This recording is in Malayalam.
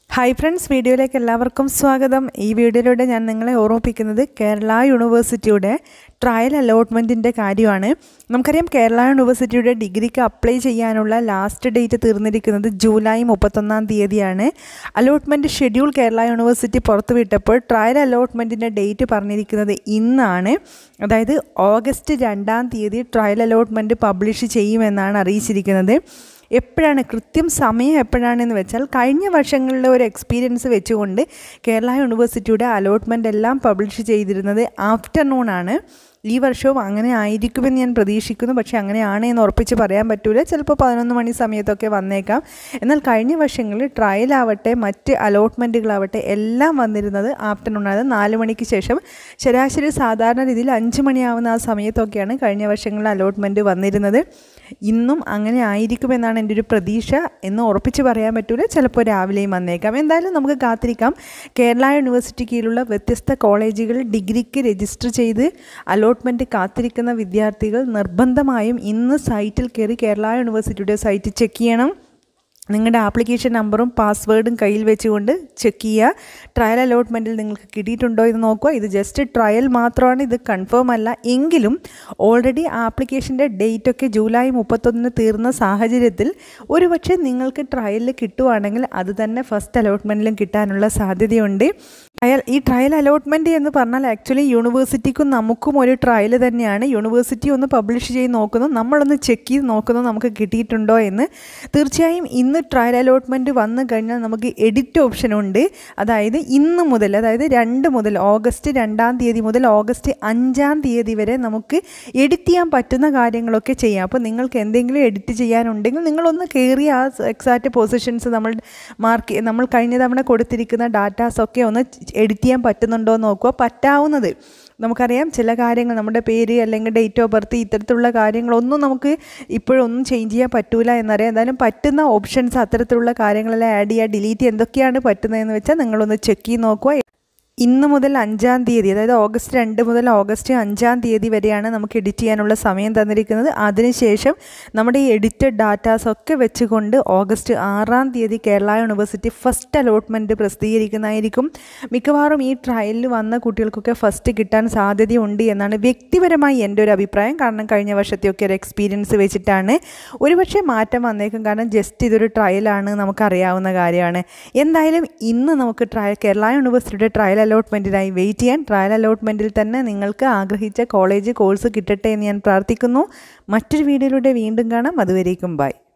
ഹായ് ഫ്രണ്ട്സ് വീഡിയോയിലേക്ക് എല്ലാവർക്കും സ്വാഗതം ഈ വീഡിയോയിലൂടെ ഞാൻ നിങ്ങളെ ഓർമ്മിപ്പിക്കുന്നത് കേരള യൂണിവേഴ്സിറ്റിയുടെ ട്രയൽ അലോട്ട്മെൻറ്റിൻ്റെ കാര്യമാണ് നമുക്കറിയാം കേരള യൂണിവേഴ്സിറ്റിയുടെ ഡിഗ്രിക്ക് അപ്ലൈ ചെയ്യാനുള്ള ലാസ്റ്റ് ഡേറ്റ് തീർന്നിരിക്കുന്നത് ജൂലൈ മുപ്പത്തൊന്നാം തീയതിയാണ് അലോട്ട്മെൻറ്റ് ഷെഡ്യൂൾ കേരള യൂണിവേഴ്സിറ്റി പുറത്തുവിട്ടപ്പോൾ ട്രയൽ അലോട്ട്മെൻറ്റിൻ്റെ ഡേറ്റ് പറഞ്ഞിരിക്കുന്നത് ഇന്നാണ് അതായത് ഓഗസ്റ്റ് രണ്ടാം തീയതി ട്രയൽ അലോട്ട്മെൻറ്റ് പബ്ലിഷ് ചെയ്യുമെന്നാണ് അറിയിച്ചിരിക്കുന്നത് എപ്പോഴാണ് കൃത്യം സമയം എപ്പോഴാണെന്ന് വെച്ചാൽ കഴിഞ്ഞ വർഷങ്ങളിലെ ഒരു എക്സ്പീരിയൻസ് വെച്ചുകൊണ്ട് കേരള യൂണിവേഴ്സിറ്റിയുടെ അലോട്ട്മെൻ്റ് എല്ലാം പബ്ലിഷ് ചെയ്തിരുന്നത് ആഫ്റ്റർനൂൺ ആണ് ഈ വർഷവും അങ്ങനെ ആയിരിക്കുമെന്ന് ഞാൻ പ്രതീക്ഷിക്കുന്നു പക്ഷേ അങ്ങനെയാണ് എന്ന് ഉറപ്പിച്ച് പറയാൻ പറ്റൂല ചിലപ്പോൾ പതിനൊന്ന് മണി സമയത്തൊക്കെ വന്നേക്കാം എന്നാൽ കഴിഞ്ഞ വർഷങ്ങളിൽ ട്രയൽ ആവട്ടെ മറ്റ് അലോട്ട്മെൻറ്റുകളാവട്ടെ എല്ലാം വന്നിരുന്നത് ആഫ്റ്റർനൂൺ അതായത് നാല് മണിക്ക് ശേഷം ശരാശരി സാധാരണ രീതിയിൽ അഞ്ച് മണിയാവുന്ന ആ സമയത്തൊക്കെയാണ് കഴിഞ്ഞ വർഷങ്ങളിൽ അലോട്ട്മെൻറ്റ് വന്നിരുന്നത് ഇന്നും അങ്ങനെ ആയിരിക്കുമെന്നാണ് എൻ്റെ ഒരു പ്രതീക്ഷ എന്ന് ഉറപ്പിച്ച് പറയാൻ പറ്റൂല ചിലപ്പോൾ രാവിലെയും വന്നേക്കാം എന്തായാലും നമുക്ക് കാത്തിരിക്കാം കേരള യൂണിവേഴ്സിറ്റി കീഴിലുള്ള വ്യത്യസ്ത കോളേജുകൾ ഡിഗ്രിക്ക് രജിസ്റ്റർ ചെയ്ത് അലോട്ട്മെൻറ്റ് കാത്തിരിക്കുന്ന വിദ്യാർത്ഥികൾ നിർബന്ധമായും ഇന്ന് സൈറ്റിൽ കയറി കേരള യൂണിവേഴ്സിറ്റിയുടെ സൈറ്റ് ചെക്ക് ചെയ്യണം നിങ്ങളുടെ ആപ്ലിക്കേഷൻ നമ്പറും പാസ്വേഡും കയ്യിൽ വെച്ചുകൊണ്ട് ചെക്ക് ചെയ്യുക ട്രയൽ അലോട്ട്മെൻറ്റിൽ നിങ്ങൾക്ക് കിട്ടിയിട്ടുണ്ടോ എന്ന് നോക്കുക ഇത് ജസ്റ്റ് ട്രയൽ മാത്രമാണ് ഇത് കൺഫേം അല്ല എങ്കിലും ഓൾറെഡി ആപ്ലിക്കേഷൻ്റെ ഡേറ്റ് ഒക്കെ ജൂലൈ മുപ്പത്തൊന്നിന് തീർന്ന സാഹചര്യത്തിൽ ഒരുപക്ഷെ നിങ്ങൾക്ക് ട്രയലിൽ കിട്ടുവാണെങ്കിൽ അത് തന്നെ ഫസ്റ്റ് അലോട്ട്മെൻറ്റിലും കിട്ടാനുള്ള സാധ്യതയുണ്ട് ട്രയൽ ഈ ട്രയൽ അലോട്ട്മെൻറ്റ് എന്ന് പറഞ്ഞാൽ ആക്ച്വലി യൂണിവേഴ്സിറ്റിക്കും നമുക്കും ഒരു ട്രയൽ തന്നെയാണ് യൂണിവേഴ്സിറ്റി ഒന്ന് പബ്ലിഷ് ചെയ്ത് നോക്കുന്നു നമ്മളൊന്ന് ചെക്ക് ചെയ്ത് നോക്കുന്നു നമുക്ക് കിട്ടിയിട്ടുണ്ടോ എന്ന് തീർച്ചയായും ഇന്ന് ട്രയൽ അലോട്ട്മെൻറ്റ് വന്നു കഴിഞ്ഞാൽ നമുക്ക് എഡിറ്റ് ഓപ്ഷൻ ഉണ്ട് അതായത് ഇന്ന് മുതൽ അതായത് രണ്ട് മുതൽ ഓഗസ്റ്റ് രണ്ടാം തീയതി മുതൽ ഓഗസ്റ്റ് അഞ്ചാം തീയതി വരെ നമുക്ക് എഡിറ്റ് ചെയ്യാൻ പറ്റുന്ന കാര്യങ്ങളൊക്കെ ചെയ്യാം അപ്പോൾ നിങ്ങൾക്ക് എന്തെങ്കിലും എഡിറ്റ് ചെയ്യാനുണ്ടെങ്കിൽ നിങ്ങളൊന്ന് കയറി ആ എക്സാക്റ്റ് പൊസിഷൻസ് നമ്മൾ മാർക്ക് നമ്മൾ കഴിഞ്ഞ തവണ കൊടുത്തിരിക്കുന്ന ഡാറ്റാസൊക്കെ ഒന്ന് എഡിറ്റ് ചെയ്യാൻ പറ്റുന്നുണ്ടോ എന്ന് നോക്കുക പറ്റാവുന്നത് നമുക്കറിയാം ചില കാര്യങ്ങൾ നമ്മുടെ പേര് അല്ലെങ്കിൽ ഡേറ്റ് ഓഫ് ബർത്ത് ഇത്തരത്തിലുള്ള കാര്യങ്ങളൊന്നും നമുക്ക് ഇപ്പോഴൊന്നും ചേഞ്ച് ചെയ്യാൻ പറ്റൂല എന്നറിയാം എന്തായാലും പറ്റുന്ന ഓപ്ഷൻസ് അത്തരത്തിലുള്ള കാര്യങ്ങളെല്ലാം ആഡ് ചെയ്യുക ഡിലീറ്റ് ചെയ്യുക എന്തൊക്കെയാണ് പറ്റുന്നതെന്ന് വെച്ചാൽ നിങ്ങളൊന്ന് ചെക്ക് ചെയ്ത് നോക്കുക ഇന്ന് മുതൽ അഞ്ചാം തീയതി അതായത് ഓഗസ്റ്റ് രണ്ട് മുതൽ ഓഗസ്റ്റ് അഞ്ചാം തീയതി വരെയാണ് നമുക്ക് എഡിറ്റ് ചെയ്യാനുള്ള സമയം തന്നിരിക്കുന്നത് അതിനുശേഷം നമ്മുടെ ഈ എഡിറ്റഡ് ഡാറ്റാസ് ഒക്കെ വെച്ചുകൊണ്ട് ഓഗസ്റ്റ് ആറാം തീയതി കേരള യൂണിവേഴ്സിറ്റി ഫസ്റ്റ് അലോട്ട്മെൻറ്റ് പ്രസിദ്ധീകരിക്കുന്നതായിരിക്കും മിക്കവാറും ഈ ട്രയലിൽ വന്ന കുട്ടികൾക്കൊക്കെ ഫസ്റ്റ് കിട്ടാൻ സാധ്യതയുണ്ട് എന്നാണ് വ്യക്തിപരമായി എൻ്റെ ഒരു അഭിപ്രായം കാരണം കഴിഞ്ഞ വർഷത്തെയൊക്കെ ഒരു എക്സ്പീരിയൻസ് വെച്ചിട്ടാണ് ഒരുപക്ഷെ മാറ്റം വന്നേക്കും കാരണം ജസ്റ്റ് ഇതൊരു ട്രയലാണ് നമുക്കറിയാവുന്ന കാര്യമാണ് എന്തായാലും ഇന്ന് നമുക്ക് ട്രയൽ കേരള യൂണിവേഴ്സിറ്റിയുടെ ട്രയൽ അലോട്ട്മെൻറ്റിനായി വെയിറ്റ് ചെയ്യാൻ ട്രയൽ അലോട്ട്മെൻറ്റിൽ തന്നെ നിങ്ങൾക്ക് ആഗ്രഹിച്ച കോളേജ് കോഴ്സ് കിട്ടട്ടെ എന്ന് ഞാൻ പ്രാർത്ഥിക്കുന്നു മറ്റൊരു വീഡിയോയിലൂടെ വീണ്ടും കാണാം അതുവരേക്കും ബൈ